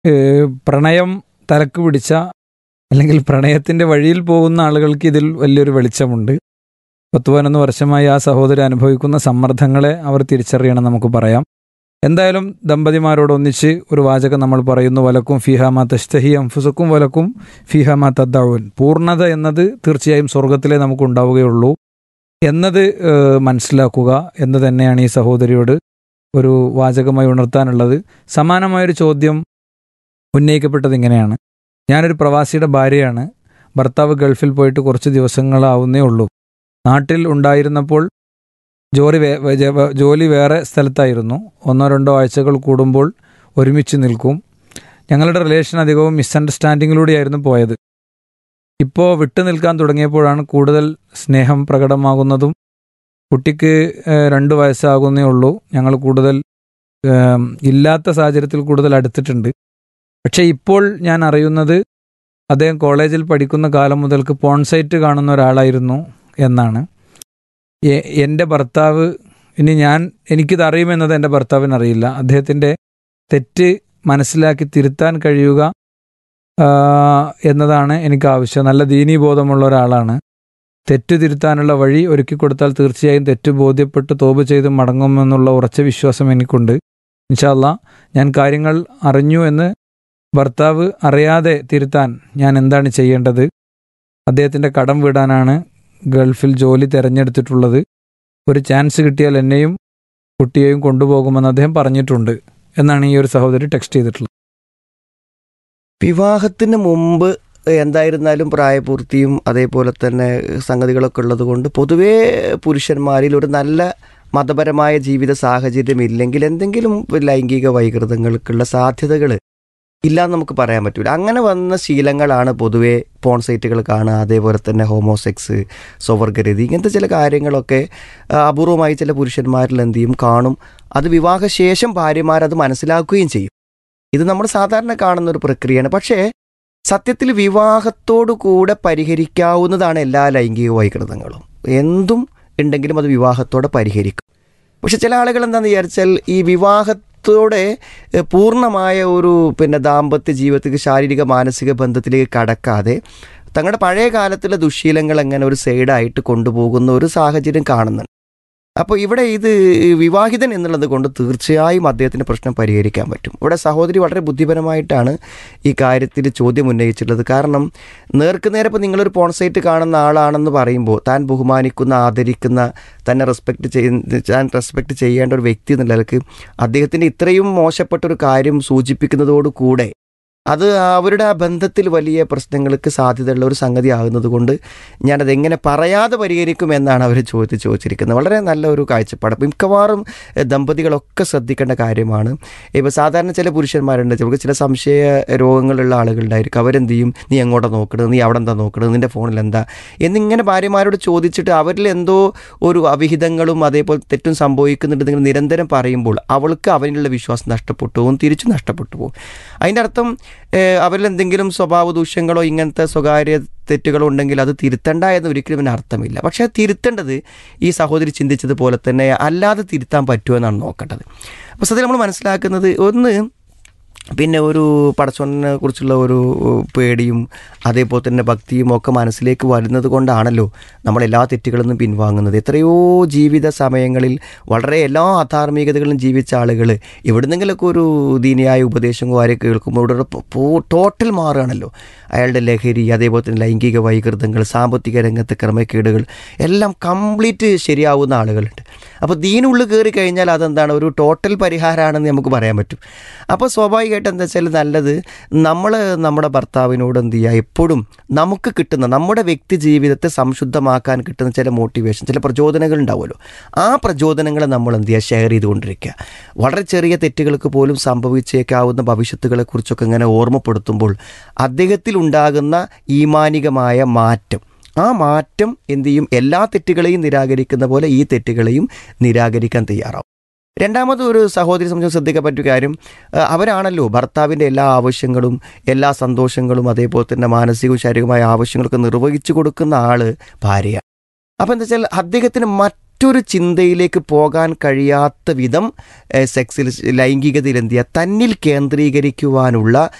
ഏഹ്, പ്രണയം തലക്ക് പിടിച്ച അല്ലെങ്കിൽ പ്രണയത്തിൻ്റെ വഴിയിൽ പോകുന്ന ആളുകൾക്ക് ഇതിൽ വലിയൊരു വെളിച്ചമുണ്ട് പത്ത് പതിനൊന്ന് വർഷമായി ആ സഹോദരി അനുഭവിക്കുന്ന സമ്മർദ്ദങ്ങളെ അവർ തിരിച്ചറിയണം നമുക്ക് പറയാം എന്തായാലും ദമ്പതിമാരോട് ഒന്നിച്ച് ഒരു വാചകം നമ്മൾ പറയുന്നു വലക്കും ഫിഹാമ തസ്തഹി അംഫുസക്കും വലക്കും ഫിഹാമ തദ്ദാവുൻ പൂർണ്ണത എന്നത് തീർച്ചയായും സ്വർഗത്തിലേ നമുക്ക് ഉണ്ടാവുകയുള്ളൂ എന്നത് ഏഹ്, മനസ്സിലാക്കുക എന്ന് തന്നെയാണ് ഈ സഹോദരിയോട് ഒരു വാചകമായി ഉണർത്താനുള്ളത് സമാനമായൊരു ചോദ്യം ഉന്നയിക്കപ്പെട്ടത് ഇങ്ങനെയാണ് ഞാനൊരു പ്രവാസിയുടെ ഭാര്യയാണ് ഭർത്താവ് ഗൾഫിൽ പോയിട്ട് കുറച്ച് ദിവസങ്ങളാവുന്നേ ഉള്ളൂ നാട്ടിൽ ഉണ്ടായിരുന്നപ്പോൾ ജോലി വേ- വേ- ജ- ജോലി വേറെ സ്ഥലത്തായിരുന്നു ഒന്നോ രണ്ടോ ആഴ്ചകൾ കൂടുമ്പോൾ ഒരുമിച്ച് നിൽക്കും ഞങ്ങളുടെ റിലേഷൻ അധികവും മിസ്അണ്ടർസ്റ്റാൻഡിങ്ങിലൂടെയായിരുന്നു പോയത് ഇപ്പോൾ വിട്ടു നിൽക്കാൻ തുടങ്ങിയപ്പോഴാണ് കൂടുതൽ സ്നേഹം പ്രകടമാകുന്നതും കുട്ടിക്ക് ഏഹ്, രണ്ട് വയസ്സാകുന്നേ ഉള്ളൂ ഞങ്ങൾ കൂടുതൽ ഏം, ഇല്ലാത്ത സാഹചര്യത്തിൽ കൂടുതൽ അടുത്തിട്ടുണ്ട് പക്ഷേ ഇപ്പോൾ ഞാൻ അറിയുന്നത് അദ്ദേഹം കോളേജിൽ പഠിക്കുന്ന കാലം മുതൽക്ക് പോൺസൈറ്റ് കാണുന്ന ഒരാളായിരുന്നു എന്നാണ് എ- എൻ്റെ ഭർത്താവ് ഇനി ഞാൻ എനിക്കിത് അറിയുമെന്നത് എൻ്റെ ഭർത്താവിന് അറിയില്ല അദ്ദേഹത്തിൻ്റെ തെറ്റ് മനസ്സിലാക്കി തിരുത്താൻ കഴിയുക ആ, എന്നതാണ് എനിക്ക് ആവശ്യം നല്ല ദീനീബോധമുള്ള ഒരാളാണ് തെറ്റ് തിരുത്താനുള്ള വഴി ഒരുക്കി കൊടുത്താൽ തീർച്ചയായും തെറ്റ് ബോധ്യപ്പെട്ട് തോപ് ചെയ്ത് മടങ്ങുമെന്നുള്ള ഉറച്ച വിശ്വാസം എനിക്കുണ്ട് ഇൻഷാല്ല ഞാൻ കാര്യങ്ങൾ അറിഞ്ഞു എന്ന് ഭർത്താവ് അറിയാതെ തിരുത്താൻ ഞാൻ എന്താണ് ചെയ്യേണ്ടത് അദ്ദേഹത്തിൻ്റെ കടം വിടാനാണ് ഗൾഫിൽ ജോലി തിരഞ്ഞെടുത്തിട്ടുള്ളത് ഒരു ചാൻസ് കിട്ടിയാൽ എന്നെയും കുട്ടിയെയും കൊണ്ടുപോകുമെന്ന് അദ്ദേഹം പറഞ്ഞിട്ടുണ്ട് എന്നാണ് ഈ ഒരു സഹോദരി ടെക്സ്റ്റ് ചെയ്തിട്ടുള്ളത് വിവാഹത്തിന് മുമ്പ് എന്തായിരുന്നാലും പ്രായപൂർത്തിയും അതേപോലെ തന്നെ സംഗതികളൊക്കെ ഉള്ളത് കൊണ്ട് പൊതുവേ പുരുഷന്മാരിൽ ഒരു നല്ല മതപരമായ ജീവിത സാഹചര്യം ഇല്ലെങ്കിൽ എന്തെങ്കിലും ലൈംഗിക വൈകൃതങ്ങൾക്കുള്ള സാധ്യതകൾ ഇല്ലാന്ന് നമുക്ക് പറയാൻ പറ്റൂല അങ്ങനെ വന്ന ശീലങ്ങളാണ് പൊതുവേ പോൺ സൈറ്റുകൾ കാണുക അതേപോലെ തന്നെ ഹോമോസെക്സ് സ്വവർഗരതി ഇങ്ങനത്തെ ചില കാര്യങ്ങളൊക്കെ ആ, അപൂർവമായി ചില പുരുഷന്മാരിൽ എന്ത് ചെയ്യും കാണും അത് വിവാഹശേഷം ഭാര്യമാരത് മനസ്സിലാക്കുകയും ചെയ്യും ഇത് നമ്മൾ സാധാരണ കാണുന്ന ഒരു പ്രക്രിയയാണ് പക്ഷേ സത്യത്തിൽ വിവാഹത്തോടു കൂടെ പരിഹരിക്കാവുന്നതാണ് എല്ലാ ലൈംഗിക വൈകൃതങ്ങളും എന്തും ഉണ്ടെങ്കിലും അത് വിവാഹത്തോടെ പരിഹരിക്കും പക്ഷെ ചില ആളുകൾ എന്താണെന്ന് വിചാരിച്ചാൽ ഈ വിവാഹത്തോടെ എഹ്, പൂർണ്ണമായ ഒരു പിന്നെ ദാമ്പത്യ ജീവിതത്തിലേക്ക് ശാരീരിക മാനസിക ബന്ധത്തിലേക്ക് കടക്കാതെ തങ്ങളുടെ പഴയ കാലത്തിലെ ദുശീലങ്ങൾ എങ്ങനെ ഒരു സൈഡായിട്ട് കൊണ്ടുപോകുന്ന ഒരു സാഹചര്യം കാണുന്നുണ്ട് അപ്പോൾ ഇവിടെ ഇത് വിവാഹിതൻ എന്നുള്ളത് കൊണ്ട് തീർച്ചയായും അദ്ദേഹത്തിന് പ്രശ്നം പരിഹരിക്കാൻ പറ്റും ഇവിടെ സഹോദരി വളരെ ബുദ്ധിപരമായിട്ടാണ് ഈ കാര്യത്തിൽ ചോദ്യം ഉന്നയിച്ചിട്ടുള്ളത് കാരണം നേർക്ക് നേരെ ഇപ്പോൾ നിങ്ങളൊരു പോൺസൈറ്റ് കാണുന്ന ആളാണെന്ന് പറയുമ്പോൾ താൻ ബഹുമാനിക്കുന്ന ആദരിക്കുന്ന തന്നെ റെസ്പെക്റ്റ് ചെയ്യുന്ന താൻ റെസ്പെക്റ്റ് ചെയ്യേണ്ട ഒരു വ്യക്തി എന്നുള്ള നിലക്ക് അദ്ദേഹത്തിൻ്റെ ഇത്രയും മോശപ്പെട്ട ഒരു കാര്യം സൂചിപ്പിക്കുന്നതോടുകൂടെ അത് അവരുടെ ആ ബന്ധത്തിൽ വലിയ പ്രശ്നങ്ങൾക്ക് സാധ്യതയുള്ള ഒരു സംഗതി ആകുന്നത് കൊണ്ട് ഞാനത് എങ്ങനെ പറയാതെ പരിഹരിക്കും എന്നാണ് അവർ ചോദിച്ച് ചോദിച്ചിരിക്കുന്നത് വളരെ നല്ല ഒരു കാഴ്ചപ്പാട് അപ്പം മിക്കവാറും എഹ്, ദമ്പതികളൊക്കെ ശ്രദ്ധിക്കേണ്ട കാര്യമാണ് ഇപ്പോൾ സാധാരണ ചില പുരുഷന്മാരുണ്ട് ചിലർക്ക് ചില സംശയ രോഗങ്ങളുള്ള ആളുകളുണ്ടായിരിക്കും അവരെന്ത് ചെയ്യും നീ എങ്ങോട്ടാണ് നോക്കണത് നീ അവിടെ എന്താ നോക്കണത് നിൻ്റെ ഫോണിൽ എന്താ എന്നിങ്ങനെ ഭാര്യമാരോട് ചോദിച്ചിട്ട് അവരിൽ എന്തോ ഒരു അവിഹിതങ്ങളും അതേപോലെ തെറ്റും സംഭവിക്കുന്നുണ്ടെങ്കിൽ നിരന്തരം പറയുമ്പോൾ അവൾക്ക് അവനിലുള്ള വിശ്വാസം നഷ്ടപ്പെട്ടു പോകും തിരിച്ചു നഷ്ടപ്പെട്ടു പോകും അതിൻ്റെ അർത്ഥം ഏഹ്, അവരിൽ എന്തെങ്കിലും സ്വഭാവ ദൂഷ്യങ്ങളോ ഇങ്ങനത്തെ സ്വകാര്യ തെറ്റുകളോ ഉണ്ടെങ്കിൽ അത് തിരുത്തണ്ട എന്ന് ഒരിക്കലും ഇതിന് അർത്ഥമില്ല പക്ഷേ അത് തിരുത്തേണ്ടത് ഈ സഹോദരി ചിന്തിച്ചതുപോലെ തന്നെ അല്ലാതെ തിരുത്താൻ പറ്റുമോ എന്നാണ് നോക്കേണ്ടത് അപ്പോൾ സത്യത്തിൽ നമ്മൾ മനസ്സിലാക്കുന്നത് ഒന്ന് പിന്നെ ഒരു പടച്ചോനെ കുറിച്ചുള്ള ഒരു പേടിയും അതേപോലെ തന്നെ ഭക്തിയും ഒക്കെ മനസ്സിലേക്ക് വരുന്നത് കൊണ്ടാണല്ലോ നമ്മൾ എല്ലാ തെറ്റുകളിൽ നിന്നും പിൻവാങ്ങുന്നത് എത്രയോ ജീവിത സമയങ്ങളിൽ വളരെ എല്ലാ അധാർമികതകളും ജീവിച്ച ആളുകൾ എവിടുന്നെങ്കിലൊക്കെ ഒരു ദീനിയായ ഉപദേശങ്ങളോ ആരെ കേൾക്കുമ്പോൾ ഇവിടെ ടോട്ടൽ മാറുകയാണല്ലോ അയാളുടെ ലഹരി അതേപോലെ തന്നെ ലൈംഗിക വൈകൃതങ്ങൾ സാമ്പത്തിക രംഗത്തെ ക്രമക്കേടുകൾ എല്ലാം കംപ്ലീറ്റ് ശരിയാവുന്ന ആളുകളുണ്ട് അപ്പോൾ ദീനുള്ളിൽ കയറി കഴിഞ്ഞാൽ അതെന്താണ് ഒരു ടോട്ടൽ പരിഹാരമാണെന്ന് നമുക്ക് പറയാൻ പറ്റും അപ്പോൾ സ്വാഭാവികമായിട്ട് എന്താ വെച്ചാൽ നല്ലത് നമ്മൾ നമ്മുടെ ഭർത്താവിനോട് എന്ത് ചെയ്യുക എപ്പോഴും നമുക്ക് കിട്ടുന്ന നമ്മുടെ വ്യക്തി ജീവിതത്തെ സംശുദ്ധമാക്കാൻ കിട്ടുന്ന ചില മോട്ടിവേഷൻ ചില പ്രചോദനങ്ങൾ ഉണ്ടാവുമല്ലോ ആ പ്രചോദനങ്ങളെ നമ്മൾ എന്ത് ചെയ്യുക ഷെയർ ചെയ്തുകൊണ്ടിരിക്കുക വളരെ ചെറിയ തെറ്റുകൾക്ക് പോലും സംഭവിച്ചേക്കാവുന്ന ഭവിഷ്യത്തുകളെക്കുറിച്ചൊക്കെ ഇങ്ങനെ ഓർമ്മപ്പെടുത്തുമ്പോൾ അദ്ദേഹത്തിൽ ഉണ്ടാകുന്ന ഈമാനികമായ മാറ്റം ആ മാറ്റം എന്ത് ചെയ്യും എല്ലാ തെറ്റുകളെയും നിരാകരിക്കുന്ന പോലെ ഈ തെറ്റുകളെയും നിരാകരിക്കാൻ തയ്യാറാവും രണ്ടാമത് ഒരു സഹോദരി സംബന്ധിച്ച് ശ്രദ്ധിക്കാൻ പറ്റിയ കാര്യം ആ, അവരാണല്ലോ ഭർത്താവിൻ്റെ എല്ലാ ആവശ്യങ്ങളും എല്ലാ സന്തോഷങ്ങളും അതേപോലെ തന്നെ മാനസികവും ശാരീരികമായ ആവശ്യങ്ങളൊക്കെ നിർവഹിച്ചു കൊടുക്കുന്ന ആള് ഭാര്യയാണ് അപ്പോൾ എന്താ വെച്ചാൽ അദ്ദേഹത്തിന് മറ്റ് മറ്റൊരു ചിന്തയിലേക്ക് പോകാൻ കഴിയാത്ത വിധം ഏഹ്, സെക്സിൽ ലൈംഗികതയിൽ എന്ത് ചെയ്യുക തന്നിൽ കേന്ദ്രീകരിക്കുവാനുള്ള